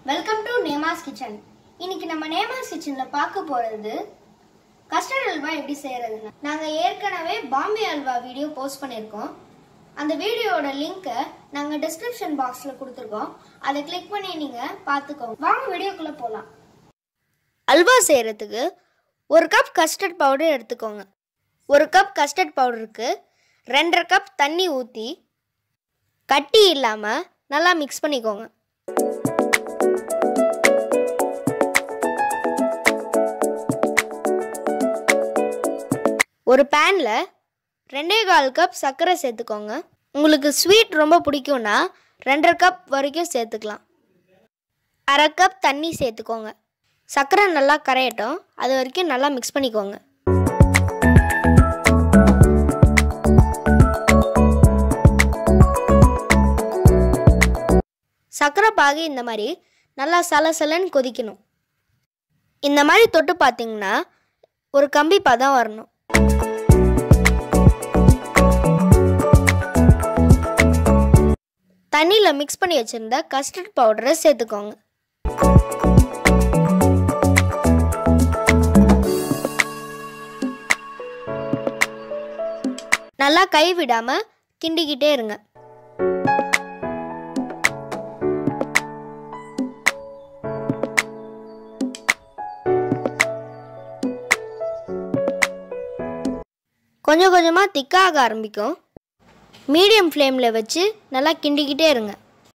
welcome to நேமாஸ் kitchen இன்னைக்கு நம்ம நேமாஸ் கிச்சன்ல பார்க்க போறது கஸ்டர்ட் அல்வா எப்படி செய்யறதுன்னு நாங்க ஏற்கனவே பாம்பே அல்வா வீடியோ போஸ்ட் பண்ணியிருக்கோம் அந்த வீடியோவோட லிங்கை நாங்க டிஸ்கிரிப்ஷன் பாக்ஸ்ல கொடுத்துருக்கோம் அதை கிளிக் பண்ணி நீங்க பார்த்துக்கோங்க வாங்க வீடியோக்குள்ள போலாம் அல்வா செய்யறதுக்கு ஒரு கப் கஸ்டர்ட் பவுடர் எடுத்துக்கோங்க ஒரு கப் கஸ்டர்ட் பவுடருக்கு ரெண்டரை கப் தண்ணி ஊற்றி கட்டி இல்லாமல் நல்லா மிக்ஸ் பண்ணிக்கோங்க ஒரு பேனில் ரெண்டே கால் கப் சர்க்கரை சேர்த்துக்கோங்க உங்களுக்கு ஸ்வீட் ரொம்ப பிடிக்கும்னா ரெண்டரை கப் வரைக்கும் சேர்த்துக்கலாம் அரை கப் தண்ணி சேர்த்துக்கோங்க சர்க்கரை நல்லா கரையட்டும் அது வரைக்கும் நல்லா மிக்ஸ் பண்ணிக்கோங்க சர்க்கரை பாகு இந்த மாதிரி நல்லா சலசலன்னு கொதிக்கணும் இந்த மாதிரி தொட்டு பார்த்தீங்கன்னா ஒரு கம்பி பதம் வரணும் தண்ணியில் மிக்ஸ் பண்ணி வச்சுருந்த கஸ்டர்ட் பவுடரை சேர்த்துக்கோங்க நல்லா கை விடாமல் கிண்டிக்கிட்டே இருங்க கொஞ்சம் கொஞ்சமாக திக்காக ஆரம்பிக்கும் மீடியம் ஃப்ளேமில் வச்சு நல்லா கிண்டிக்கிட்டே இருங்க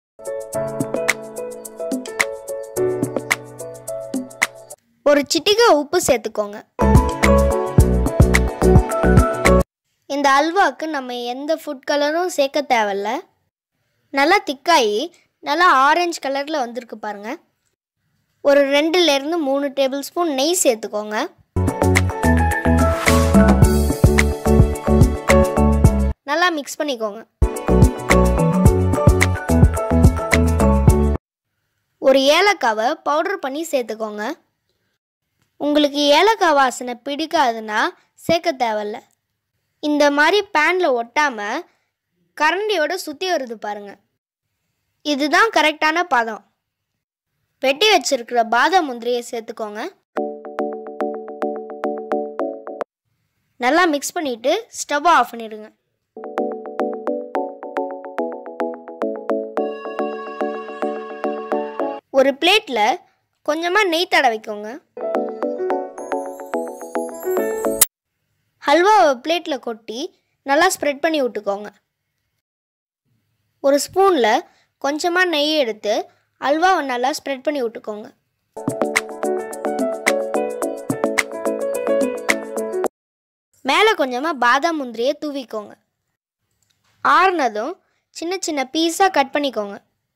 ஒரு சிட்டிகை உப்பு சேர்த்துக்கோங்க இந்த அல்வாவுக்கு நம்ம எந்த ஃபுட் கலரும் சேர்க்க தேவையில்ல நல்லா திக்காயி நல்லா ஆரஞ்சு கலரில் வந்திருக்கு பாருங்க ஒரு ரெண்டுலேருந்து மூணு டேபிள் ஸ்பூன் நெய் சேர்த்துக்கோங்க நல்லா மிக்ஸ் பண்ணிக்கோங்க ஒரு ஏலக்காவை பவுடர் பண்ணி சேர்த்துக்கோங்க உங்களுக்கு ஏலக்காய் வாசனை பிடிக்காதுன்னா சேர்க்க தேவையில்ல இந்த மாதிரி பேனில் ஒட்டாமல் கரண்டியோட சுற்றி வருது பாருங்க இதுதான் கரெக்டான பதம் வெட்டி வச்சிருக்கிற பாதாம் முந்திரியை சேர்த்துக்கோங்க நல்லா மிக்ஸ் பண்ணிவிட்டு ஸ்டவ் ஆஃப் பண்ணிடுங்க ஒரு பிளேட்டில் கொஞ்சமாக நெய் தடவிக்கோங்க ஹல்வாவை பிளேட்டில் கொட்டி நல்லா ஸ்ப்ரெட் பண்ணி விட்டுக்கோங்க ஒரு ஸ்பூனில் கொஞ்சமாக நெய் எடுத்து அல்வாவை நல்லா ஸ்ப்ரெட் பண்ணி விட்டுக்கோங்க மேலே கொஞ்சமாக பாதாம் முந்திரியை தூவிக்கோங்க ஆறுனதும் சின்ன சின்ன பீஸாக கட் பண்ணிக்கோங்க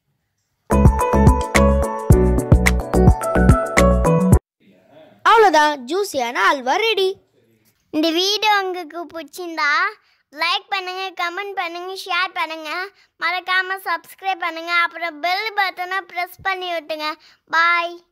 அவ்வளோதான் ஜூஸியான அல்வா ரெடி இந்த வீடியோ உங்களுக்கு பிடிச்சிருந்தா லைக் பண்ணுங்க கமெண்ட் பண்ணுங்க ஷேர் பண்ணுங்க மறக்காம சப்ஸ்கிரைப் பண்ணுங்க அப்புறம் பெல் பட்டனை ப்ரெஸ் பண்ணி விட்டுங்க பாய்